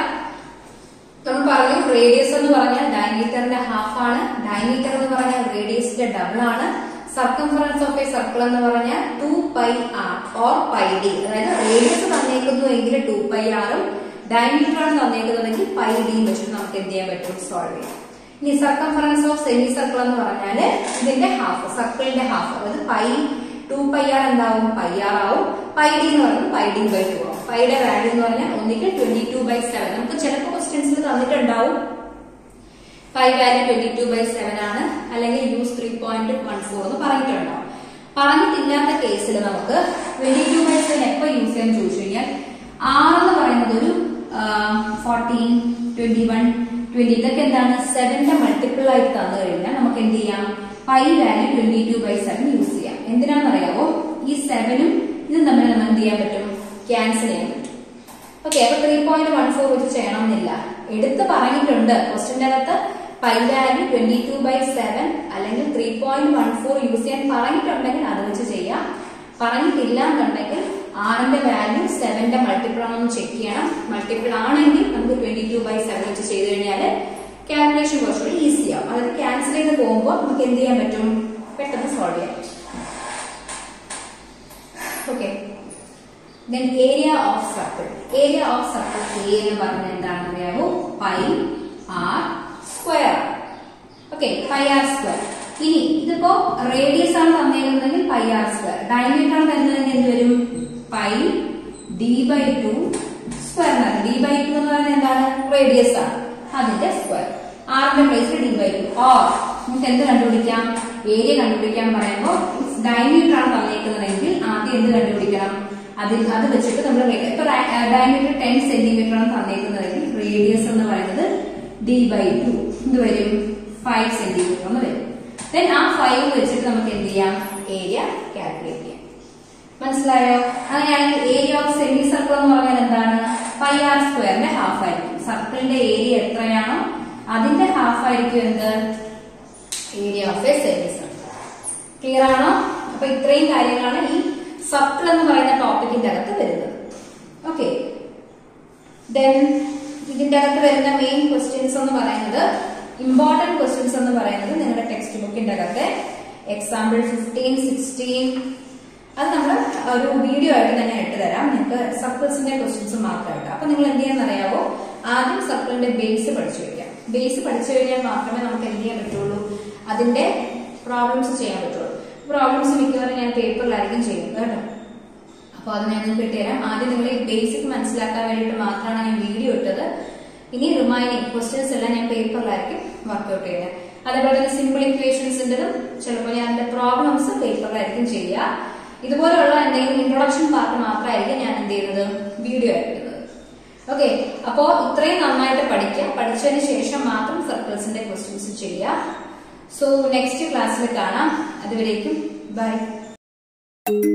നമ്മൾ പറഞ്ഞു റേഡിയസ് എന്ന് പറഞ്ഞാൽ ഡയമീറ്ററിന്റെ ഹാഫ് ആണ് ഡയമീറ്റർ എന്ന് പറഞ്ഞാൽ റേഡിയസിന്റെ ഡബിൾ ആണ് സർക്കംഫറൻസ് ഓഫ് എ സർക്കിൾ എന്ന് പറഞ്ഞാൽ two pi R or pi D അതായത് റേഡിയസ് തന്നേക്കുന്നു എങ്കിൽ ടു പൈ ആറും ഡയമീറ്റർ ആണ് തന്നേക്കുന്നതെങ്കിൽ പൈ ഡിയും വെച്ചിട്ട് നമുക്ക് എന്ത് ചെയ്യാൻ പറ്റും സോൾവ് ചെയ്യാം ഇനി സർക്കംഫറൻസ് ഓഫ് സെമി സർക്കിൾ എന്ന് പറഞ്ഞാല് ഇതിന്റെ ഹാഫ് സർക്കിളിന്റെ ഹാഫ് അതായത് പൈ ടു പൈ ആർ എന്താവും പൈ ആർ ആവും പൈ ഡി എന്ന് പറയുന്നത് പൈ ഡി ബൈ ടു ആവും പൈയുടെ വാല്യൂ എന്ന് പറഞ്ഞാൽ ഒന്നിക്ക് ട്വന്റി ടു ബൈ സെവൻ നമുക്ക് ചിലപ്പോൾ ക്വസ്റ്റ്യൻസിൽ തന്നിട്ടുണ്ടാവും pi value twenty two by seven ആണ് അല്ലെങ്കിൽ use three point one four എന്ന് പറഞ്ഞിട്ടുണ്ടോ പറഞ്ഞിട്ടില്ലാത്ത കേസിൽ നമുക്ക് ട്വന്റി ടു ബൈ സെവൻ എപ്പോ യൂസ് ചെയ്യാൻ ചോദിച്ചു കഴിഞ്ഞാൽ ആറ് എന്ന് പറയുന്നത് ഒരു ഫോർട്ടീൻ ട്വന്റി വൺ ട്വന്റി ഇതൊക്കെ എന്താണ് സെവന്റെ മൾട്ടിപ്പിൾ ആയിട്ട് തന്നു കഴിഞ്ഞാൽ നമുക്ക് എന്ത് ചെയ്യാം pi value twenty two by seven use ചെയ്യാം എന്തിനാണെന്നറിയാവോ ഈ സെവനും ഇതും തമ്മിൽ നമുക്ക് എന്ത് ചെയ്യാൻ പറ്റും ക്യാൻസൽ ചെയ്യാൻ പറ്റും ഓക്കെ അപ്പൊ ത്രീ പോയിന്റ് വൺ ഫോർ വെച്ച് ചെയ്യണമെന്നില്ല എടുത്ത് പറഞ്ഞിട്ടുണ്ട് ക്വസ്റ്റിന്റെ അകത്ത് pi value twenty two by seven അല്ലെങ്കിൽ three point one four use ചെയ്യാൻ പറഞ്ഞിട്ടുണ്ടെങ്കിൽ അത് വെച്ച് ചെയ്യാം പറഞ്ഞിട്ടില്ല എന്നുണ്ടെങ്കിൽ ആറിന്റെ വാല്യൂ സെവന്റെ മൾട്ടിപ്പിൾ ആണെന്ന് ചെക്ക് ചെയ്യണം മൾട്ടിപ്പിൾ ആണെങ്കിൽ നമുക്ക് ട്വന്റി ടു ബൈ സെവൻ വെച്ച് ചെയ്ത് കഴിഞ്ഞാൽ കാൽക്കുലേഷൻ കുറച്ചുകൂടി ഈസി ആവും അതായത് ക്യാൻസൽ ചെയ്ത് പോകുമ്പോൾ നമുക്ക് എന്ത് ചെയ്യാൻ പറ്റും പെട്ടെന്ന് സോൾവ് ചെയ്യാൻ പറ്റും okay then area of circle area of circle A എന്ന് പറഞ്ഞാൽ എന്താണെന്ന് അറിയാമോ pi R square okay pi R square ഇനി ഇതിപ്പോ റേഡിയസ് ആണ് തന്നേക്കുന്നതെങ്കിൽ പൈ ആർ സ്ക്വയർ ഡയമീറ്റർ ആണ് തരുന്നതെങ്കിൽ എന്ത് വരും pi D by two square D by two എന്ന് പറയുന്നത് എന്താണ് റേഡിയസ് ആണ് അതിന്റെ സ്ക്വയർ ആറിന്റെ പ്ലേസിൽ ഡി ബൈ ടു ഓർ നമുക്ക് എന്ത് കണ്ടുപിടിക്കാം ഏരിയ കണ്ടുപിടിക്കാൻ പറയുമ്പോൾ ഡയമീറ്റർ ആണ് തന്നേക്കുന്നതെങ്കിൽ ആദ്യം എന്ത് കണ്ടുപിടിക്കണം അതിൽ അത് വെച്ചിട്ട് നമ്മൾ ഇപ്പൊ ഡയമീറ്റർ ടെൻ സെന്റിമീറ്റർ ആണ് തന്നേക്കുന്നതെങ്കിൽ റേഡിയസ് എന്ന് പറയുന്നത് ഡി ബൈ ടു ഇത് വരും ഫൈവ് സെന്റിമീറ്റർ എന്ന് വരും ദെൻ ആ ഫൈവ് വെച്ചിട്ട് നമുക്ക് എന്ത് ചെയ്യാം ഏരിയ കാൽക്കുലേറ്റ് ചെയ്യാം മനസ്സിലായോ അങ്ങനെയാണെങ്കിൽ ഏരിയ ഓഫ് സെമി സർക്കിൾ എന്ന് പറഞ്ഞാൽ എന്താണ് പൈ ആർ സ്ക്വയറിന്റെ ഹാഫ് ആയിരിക്കും സർക്കിളിന്റെ ഏരിയ എത്രയാണോ അതിന്റെ ഹാഫ് ആയിരിക്കും എന്ത് area of a semi circle clear ആണോ അപ്പൊ ഇത്രയും കാര്യങ്ങളാണ് ഈ സർക്കിൾ എന്ന് പറയുന്ന ടോപ്പിക്കിന്റെ അകത്ത് വരുന്നത് ഓക്കെ ദെൻ ഇതിന്റെ അകത്ത് വരുന്ന മെയിൻ ക്വസ്റ്റ്യൻസ് എന്ന് പറയുന്നത് ഇമ്പോർട്ടന്റ് ക്വസ്റ്റ്യൻസ് എന്ന് പറയുന്നത് നിങ്ങളുടെ ടെക്സ്റ്റ് ബുക്കിന്റെ അകത്തെ എക്സാമ്പിൾ ഫിഫ്റ്റീൻ സിക്സ്റ്റീൻ അത് നമ്മൾ ഒരു വീഡിയോ ആയിട്ട് തന്നെ ഇട്ട് തരാം നിങ്ങൾക്ക് സർക്കിൾസിന്റെ ക്വസ്റ്റ്യൻസ് മാത്രമായിട്ട് അപ്പൊ നിങ്ങൾ എന്ത് ചെയ്യാൻ അറിയാവോ ആദ്യം സർക്കിളിന്റെ ബേസ് പഠിച്ചു വെക്കാം ബേസ് പഠിച്ചു കഴിഞ്ഞാൽ മാത്രമേ നമുക്ക് എന്ത് ചെയ്യാൻ പറ്റുള്ളൂ അതിന്റെ പ്രോബ്ലംസ് ചെയ്യാൻ പറ്റുള്ളൂ പ്രോബ്ലംസ് മിക്കവാറും ഞാൻ പേപ്പറിലായിരിക്കും ചെയ്യുന്നത് കേട്ടോ അപ്പൊ അത് ഞാൻ നിങ്ങൾക്ക് ഇട്ടുതരാം ആദ്യം നിങ്ങൾ ഈ ബേസിക് മനസ്സിലാക്കാൻ വേണ്ടിയിട്ട് മാത്രമാണ് ഞാൻ വീഡിയോ ഇട്ടത് ഇനി റിമൈനിങ് ക്വസ്റ്റ്യൻസ് എല്ലാം ഞാൻ പേപ്പറിലായിരിക്കും വർക്ക്ഔട്ട് ചെയ്യുന്നത് അതേപോലെ തന്നെ സിമ്പിൾ ഇക്വേഷൻസിൻ്റെതും ചിലപ്പോൾ ഞാൻ അതിന്റെ പ്രോബ്ലംസ് പേപ്പറിലായിരിക്കും ചെയ്യുക ഇതുപോലെയുള്ള എന്തെങ്കിലും ഇൻട്രൊഡക്ഷൻ പാർട്ട് മാത്രമായിരിക്കും ഞാൻ എന്ത് ചെയ്യുന്നത് വീഡിയോ ആയിരിക്കുന്നത് ഓക്കെ അപ്പോ ഇത്രയും നന്നായിട്ട് പഠിക്കുക പഠിച്ചതിന് ശേഷം മാത്രം സർക്കിൾസിന്റെ ക്വസ്റ്റ്യൻസ് ചെയ്യുക സോ നെക്സ്റ്റ് ക്ലാസ്സിൽ കാണാം അതുവരേക്കും ബൈ